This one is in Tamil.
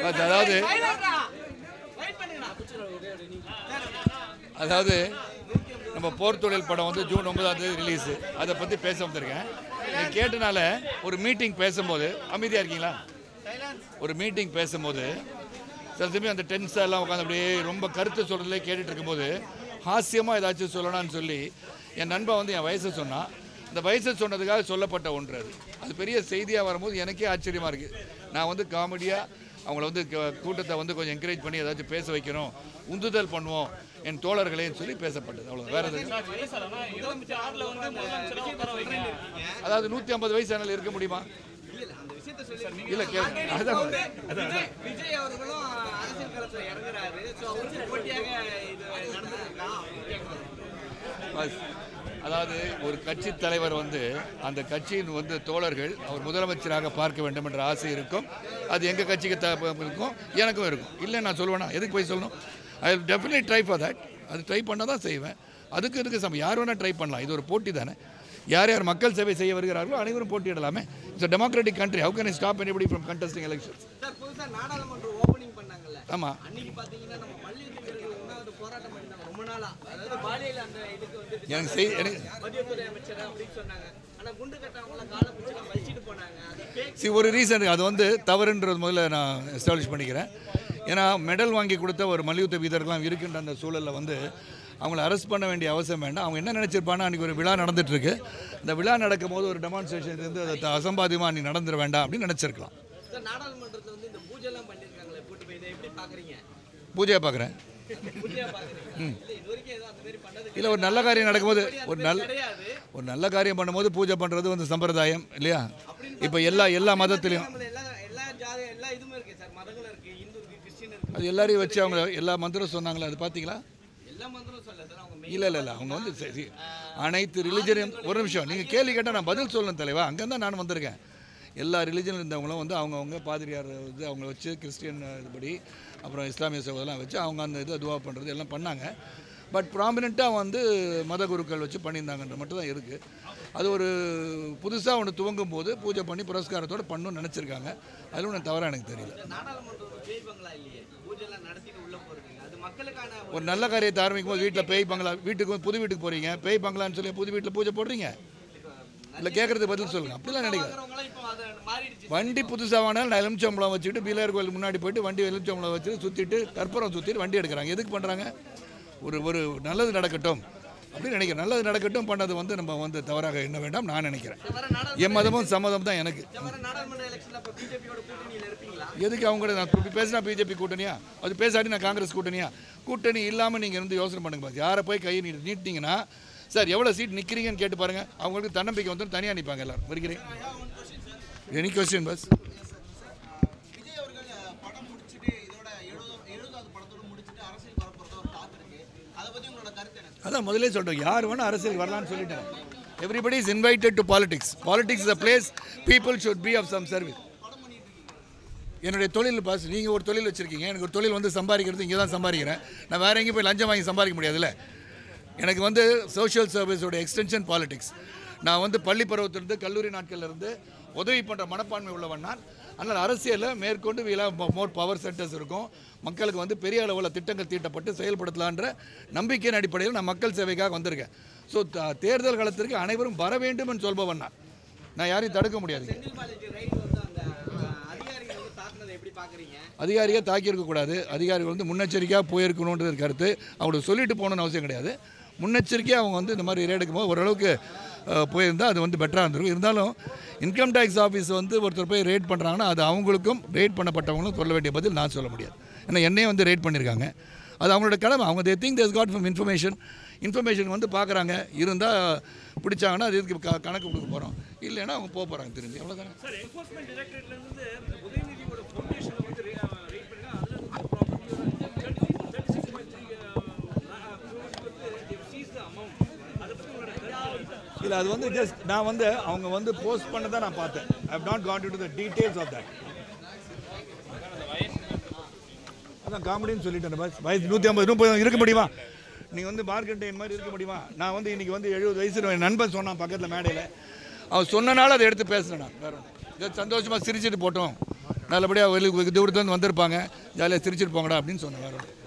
அது அதாவது அதாவது நம்ம போர் தொழில் படம் வந்து ஜூன் ஒன்பதாம் தேதி ரிலீஸு அதை பற்றி பேச வந்திருக்கேன் நீ கேட்டனால ஒரு மீட்டிங் பேசும்போது அமைதியாக இருக்கீங்களா ஒரு மீட்டிங் பேசும்போது சில சமயம் அந்த டென்ஸாக எல்லாம் உட்காந்து அப்படியே ரொம்ப கருத்து சொல்கிறதுலே கேட்டுட்டு இருக்கும்போது ஹாஸ்யமாக ஏதாச்சும் சொல்லணும்னு சொல்லி என் நண்பன் வந்து என் வயசை சொன்னான் இந்த வயசை சொன்னதுக்காக சொல்லப்பட்ட ஒன்று அது அது பெரிய செய்தியாக வரும்போது எனக்கே ஆச்சரியமாக இருக்குது நான் வந்து காமெடியாக அவங்கள வந்து க- கூட்டத்தை வந்து கொஞ்சம் என்கரேஜ் பண்ணி ஏதாச்சும் பேச வைக்கணும் உந்துதல் பண்ணுவோம் என் தோழர்களேன்னு சொல்லி பேசப்பட்டது அவ்வளோ வேறு எதுவும் அதாவது நூற்றி ஐம்பது வயசு ஆனால் இருக்க முடியுமா இல்லை கே அதான் விஜய் விஜய் அவர்களும் அரசியல் களத்துல இறங்குறாரு சோ அவருக்கு போட்டியாக இது நடந்திருக்கா பஸ். அதாவது ஒரு கட்சி தலைவர் வந்து அந்த கட்சியின் வந்து தோழர்கள் அவர் முதலமைச்சராக பார்க்க வேண்டும் என்ற ஆசை இருக்கும் அது எங்கள் கட்சிக்கு த இருக்கும் எனக்கும் இருக்கும் இல்லை நான் சொல்லுவேனா எதுக்கு போய் சொல்லணும் I definite try for that அது ட்ரை பண்ண தான் செய்வேன் அதுக்கு இதுக்கு சம யார் வேணால் ட்ரை பண்ணலாம் இது ஒரு போட்டி தானே யார் யார் மக்கள் சேவை செய்ய வருகிறார்களோ அனைவரும் போட்டியிடலாமே it's democratic country how can stop anybody from contesting elections sir புதுசா நாடாளுமன்றம் ஓபனிங் பண்ணாங்கல்ல ஆமாம் அன்னைக்கு பாத்தீங்கன்னா நம்ம மல்யுத்த வீரர்கள் உண்ணாவிரத போராட்டம் பண்ணிட்டாங்க ரொம்ப நாளா அதாவது பாலியல் அந்த இதுக்கு வந்து எனக்கு செய் எனக்கு மதியத்துறை அமைச்சர் அப்படின்னு சொன்னாங்க ஆனா குண்டு கட்டவங்கள காலை பிடிச்சி வலிச்சிட்டு போனாங்க அது fake. சி ஒரு ரீசன் அது வந்து தவறுன்றது முதல்ல நான் எஸ்டாப்ளிஷ் பண்ணிக்கிறேன் ஏன்னா மெடல் வாங்கி கொடுத்த ஒரு மல்யுத்த வீரர்கள்லாம் இருக்கின்ற அந்த சூழலில் வந்து அவங்கள அரெஸ்ட் பண்ண வேண்டிய அவசியம் வேண்டாம் அவங்க என்ன நினச்சிருப்பாங்கன்னா அன்றைக்கி ஒரு விழா நடந்துட்டு இருக்கு இந்த விழா நடக்கும் போது ஒரு டெமான்ஸ்ட்ரேஷன் இருந்து அதை த- அசம்பாவியமா நீ நடந்துட வேண்டாம் அப்படின்னு நினச்சிருக்கலாம் சார் நாடாளுமன்றத்துல வந்து இந்த பூஜை எல்லாம் பண்ணிருக்காங்களே கூட்டு போய் இதை எப்படி பாக்குறீங்க பூஜையை பார்க்குறேன் பூஜையா பாக்குறீங்க இல்ல இது வரைக்கும் ஏதோ அந்த மாதிரி பண்ணது இல்லை ஒரு நல்ல காரியம் நடக்கும்போது ஒரு நல்ல கிடையாது ஒரு நல்ல காரியம் பண்ணும்போது பூஜை பண்ணுறது வந்து சம்பிரதாயம் இல்லையா இப்போ எல்லா எல்லா மதத்துலேயும் நம்மள எல்லா எல்லா ஜாதி எல்லா இதுமே இருக்கு சார் மதங்களும் இருக்கு இந்து இருக்கு கிறிஸ்டின் இருக்கு அது எல்லாரையும் வச்சு அவங்க எல்லா மந்திரம் சொன்னாங்களே அது பார்த்தீங்களா எல்லா மந்திரம் சொல்ல சார் அவங்க இல்லை இல்லை இல்லை அவங்க வந்து சரி அனைத்து ரிலிஜனையும் ஒரு நிமிஷம் நீங்கள் கேள்வி கேட்டால் நான் பதில் சொல்லணும் தலைவா அங்கே தான் நான் வந்திருக்கேன் எல்லா ரிலிஜன் இருந்தவங்களும் வந்து அவங்கவுங்க பாதிரியார் வந்து அவங்கள வச்சு கிறிஸ்டியன் இதுபடி அப்புறம் இஸ்லாமிய சகோதரெலாம் வச்சு அவங்க அந்த இது துவா பண்ணுறது எல்லாம் பண்ணாங்க பட் ப்ராமினெண்ட்டாக வந்து மத குருக்கள் வச்சு பண்ணியிருந்தாங்கன்ற மட்டும் தான் இருக்குது அது ஒரு புதுசாக ஒன்று துவங்கும் போது பூஜை பண்ணி புரஸ்காரத்தோடு பண்ணணும்னு நினச்சிருக்காங்க அதில் ஒன்றும் தவறாக எனக்கு தெரியல நாடாளுமன்றம் ஒரு பேய் பங்களா இல்லையே பூஜை எல்லாம் நடத்திட்டு உள்ள போறது அது மக்களுக்கான ஒரு ஒரு நல்ல காரியத்தை ஆரம்பிக்கும் போது வீட்டில் பேய் பங்களா வீட்டுக்கு வந்து புது வீட்டுக்கு போகிறீங்க பேய் பங்களான்னு சொல்லி புது வீட்டில் பூஜை போடுறீங்க இல்லை கேட்குறது பதில் சொல்லுங்கள் அப்படிலாம் நினைக்கிறேன் இருக்கிறவங்களாம் இப்போ அதை மாறிடுச்சு வண்டி புதுசாக வேணாலும் நான் எலுமிச்சம்பளம் வச்சுட்டு பிள்ளையார் கோயில் முன்னாடி போயிட்டு வண்டி எலுமிச்சம்பளம் வச்சுட்டு சுற்றிட்டு கற்பூரம் சுற்றிட்டு வண்டி எடுக்கிறாங்க எதுக்கு பண்ணுறாங்க ஒரு ஒரு நல்லது நடக்கட்டும் அப்படின்னு நினைக்கிறேன் நல்லது நடக்கட்டும் பண்ணது வந்து நம்ம வந்து தவறாக எண்ண வேண்டாம் நான் நினைக்கிறேன் வர நாடாளு என் மதமும் சம்மதம் தான் எனக்கு வர நாடாளுமன்ற எலெக்ஷன்ல அப்ப பிஜேபியோட கூட்டணியில இருப்பீங்களா எதுக்கு அவங்க கூட நான் இப்படி பேசினா பிஜேபி கூட்டணியா அது பேசாட்டி நான் காங்கிரஸ் கூட்டணியா கூட்டணி இல்லாமல் நீங்கள் வந்து யோசனை பண்ணுங்க பாஸ் யாரை போய் கையை நீட்டு நீட்டிங்கன்னா சார் எவ்வளோ சீட் நிற்கிறீங்கன்னு கேட்டு பாருங்கள் அவங்களுக்கு தன்னம்பிக்கை வந்து தனியாக நிற்பாங்க எல்லாரும் வருகிறேன் எனி கொஸ்டின் பஸ் விஜய் அவர்கள் அஹ், படம் முடிச்சுட்டு இதோட எழுபது எழுபதாவது படத்தோட முடிச்சுட்டு அரசியல் வரப்போறதா ஒரு டாக் இருக்கு அதை பத்தி உங்களோட கருத்து என்ன அதான் முதல்ல சொல்கிறோம் யார் வேணால் அரசியல் வரலாம்னு சொல்லிட்டேன் everybody is invited to politics politics is a place people should be of some service என்னுடைய தொழில் பாஸ் நீங்கள் ஒரு தொழில் வச்சுருக்கீங்க எனக்கு ஒரு தொழில் வந்து சம்பாதிக்கிறது இங்கே தான் சம்பாதிக்கிறேன் நான் வேறு எங்கேயும் போய் லஞ்சம் வாங்கி சம்பாதிக்க முடியாதுல்ல எனக்கு வந்து சோஷியல் சர்வீஸோட எக்ஸ்டென்ஷன் பாலிடிக்ஸ் நான் வந்து பள்ளி பருவத்திலிருந்து கல்லூரி நாட்கள்ல இருந்து உதவி பண்ணுற மனப்பான்மை உள்ளவன் நான் அதனால் அரசியலில் மேற்கொண்டு வீலா மோர் பவர் சென்டர்ஸ் இருக்கும் மக்களுக்கு வந்து பெரிய அளவில் திட்டங்கள் தீட்டப்பட்டு செயல்படுத்தலான்ற நம்பிக்கையின் அடிப்படையில் நான் மக்கள் சேவைக்காக வந்திருக்கேன் ஸோ தேர்தல் காலத்திற்கு அனைவரும் வர வேண்டும் என்று சொல்பவன் நான் நான் யாரையும் தடுக்க முடியாது செந்தில் பாலாஜி ரைட் வந்து அந்த அஹ், அதிகாரிகள் வந்து தாக்குனதை எப்படி பாக்குறீங்க அதிகாரியை தாக்கியிருக்கக்கூடாது அதிகாரிகள் வந்து முன்னெச்சரிக்கையாக போயிருக்கணுன்றது கருத்து அவங்களுக்கு சொல்லிட்டு போகணும்னு அவசியம் கிடையாது முன்னெச்சரிக்கையாக அவங்க வந்து இந்த மாதிரி ரேடுக்கும் போது ஓரளவுக்கு அஹ், போயிருந்தால் அது வந்து பெட்டராக இருந்திருக்கும் இருந்தாலும் இன்கம் டேக்ஸ் ஆஃபீஸ் வந்து ஒருத்தர் போய் ரேட் பண்ணுறாங்கன்னா அது அவங்களுக்கும் ரேட் பண்ணப்பட்டவங்களும் சொல்ல வேண்டிய பதில் நான் சொல்ல முடியாது ஏன்னா என்னையும் வந்து ரேட் பண்ணியிருக்காங்க அது அவங்களோட கடமை அவங்க they think they've got from information information வந்து பார்க்குறாங்க இருந்தால் பிடிச்சாங்கன்னா அது இதுக்கு க- கணக்கு கொடுக்க போகிறோம் இல்லைன்னா அவங்க போக போகிறாங்க திரும்பி அவ்வளோதானே சார் என்ஃபோர்ஸ்மெண்ட் டைரக்டரேட்ல இருந்து உதயநிதியோட ஃபவுண்டேஷனை வந்து ரேட் பண்ணி அதுல இருந்து property thirty six point three seize the amount அதை பற்றி உங்களோட கருத்து இல்லை அது வந்து ஜஸ்ட் நான் வந்து அவங்க வந்து போஸ்ட் பண்ண தான் நான் பார்த்தேன் I have not got to the details of that அதான் காமெடின்னு சொல்லிட்டேன் பஸ் வயசு நூற்றி ஐம்பது முப்பது இருக்க முடியுமா நீங்கள் வந்து மார்க்கெட்டைன் மாதிரி இருக்க முடியுமா நான் வந்து இன்னைக்கு வந்து எழுபது வயசு என் நண்பன் சொன்னான் பக்கத்தில் மேடையில் அவன் சொன்னனால அதை எடுத்து பேசுனேன் நான் வேற ஒன்றும் சந்தோஷமாக சிரிச்சிட்டு போட்டோம் நல்லபடியாக வெகு வெகு தூரத்துலேருந்து வந்திருப்பாங்க ஜாலியாக சிரிச்சிட்டு போங்கடா அப்படின்னு சொன்னேன் வேறு ஒண்ணும்.